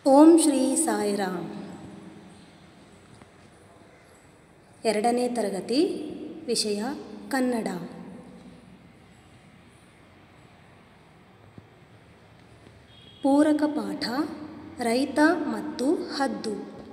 ಓಂ ಶ್ರೀ ಸಾಯಿರಾಮ್ ಎರಡನೇ ತರಗತಿ ವಿಷಯ ಕನ್ನಡ ಪೂರಕ ಪಾಠ ರೈತ ಮತ್ತು ಹದ್ದು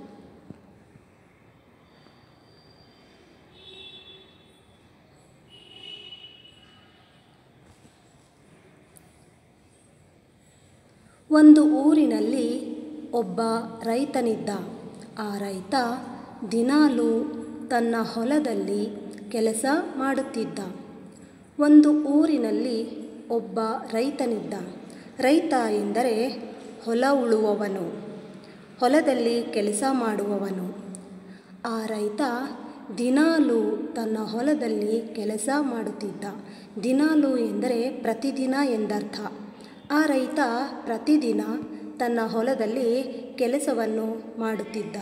ಒಂದು ಊರಿನಲ್ಲಿ ಒಬ್ಬ ರೈತನಿದ್ದ ಆ ರೈತ ದಿನಾಲೂ ತನ್ನ ಹೊಲದಲ್ಲಿ ಕೆಲಸ ಮಾಡುತ್ತಿದ್ದ ಒಂದು ಊರಿನಲ್ಲಿ ಒಬ್ಬ ರೈತನಿದ್ದ ರೈತ ಎಂದರೆ ಹೊಲ ಉಳುವವನು ಹೊಲದಲ್ಲಿ ಕೆಲಸ ಮಾಡುವವನು ಆ ರೈತ ದಿನಾಲೂ ತನ್ನ ಹೊಲದಲ್ಲಿ ಕೆಲಸ ಮಾಡುತ್ತಿದ್ದ ದಿನಾಲೂ ಎಂದರೆ ಪ್ರತಿದಿನ ಎಂದರ್ಥ ಆ ರೈತ ಪ್ರತಿದಿನ ತನ್ನ ಹೊಲದಲ್ಲಿ ಕೆಲಸವನ್ನು ಮಾಡುತ್ತಿದ್ದ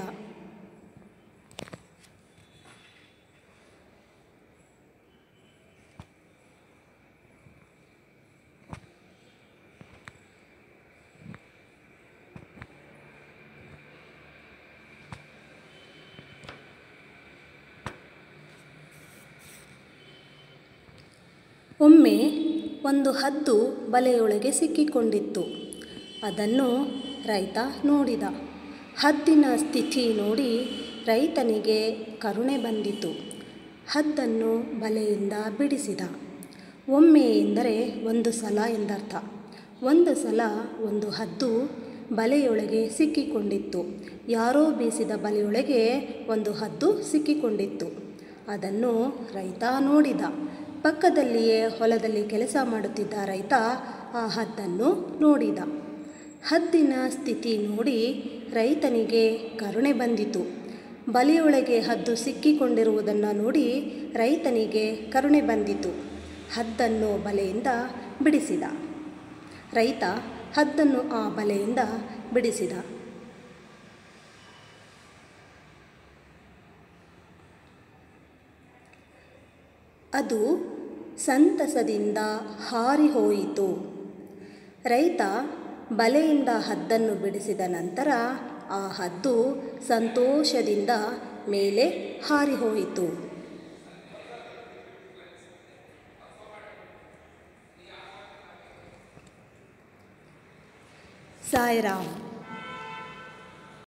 ಒಮ್ಮೆ ಒಂದು ಹದ್ದು ಬಲೆಯೊಳಗೆ ಸಿಕ್ಕಿಕೊಂಡಿತ್ತು ಅದನ್ನು ರೈತ ನೋಡಿದ ಹದ್ದಿನ ಸ್ಥಿತಿ ನೋಡಿ ರೈತನಿಗೆ ಕರುಣೆ ಬಂದಿತು ಹದ್ದನ್ನು ಬಲೆಯಿಂದ ಬಿಡಿಸಿದ ಒಮ್ಮೆ ಎಂದರೆ ಒಂದು ಸಲ ಎಂದರ್ಥ ಒಂದು ಸಲ ಒಂದು ಹದ್ದು ಬಲೆಯೊಳಗೆ ಸಿಕ್ಕಿಕೊಂಡಿತ್ತು ಯಾರೋ ಬೀಸಿದ ಬಲೆಯೊಳಗೆ ಒಂದು ಹದ್ದು ಸಿಕ್ಕಿಕೊಂಡಿತ್ತು ಅದನ್ನು ರೈತ ನೋಡಿದ ಪಕ್ಕದಲ್ಲಿಯೇ ಹೊಲದಲ್ಲಿ ಕೆಲಸ ಮಾಡುತ್ತಿದ್ದ ರೈತ ಆ ಹದ್ದನ್ನು ನೋಡಿದ ಹದ್ದಿನ ಸ್ಥಿತಿ ನೋಡಿ ರೈತನಿಗೆ ಕರುಣೆ ಬಂದಿತು ಬಲೆಯೊಳಗೆ ಹದ್ದು ಸಿಕ್ಕಿಕೊಂಡಿರುವುದನ್ನು ನೋಡಿ ರೈತನಿಗೆ ಕರುಣೆ ಬಂದಿತು ಹದ್ದನ್ನು ಬಲೆಯಿಂದ ಬಿಡಿಸಿದ ರೈತ ಹದ್ದನ್ನು ಆ ಬಲೆಯಿಂದ ಬಿಡಿಸಿದ ಅದು ಸಂತಸದಿಂದ ಹಾರಿ ಹೋಯಿತು ರೈತ ಬಲೆಯಿಂದ ಹದ್ದನ್ನು ಬಿಡಿಸಿದ ನಂತರ ಆ ಹದ್ದು ಸಂತೋಷದಿಂದ ಮೇಲೆ ಹಾರಿ ಹೋಯಿತು ಸಾಯಿರಾಮ್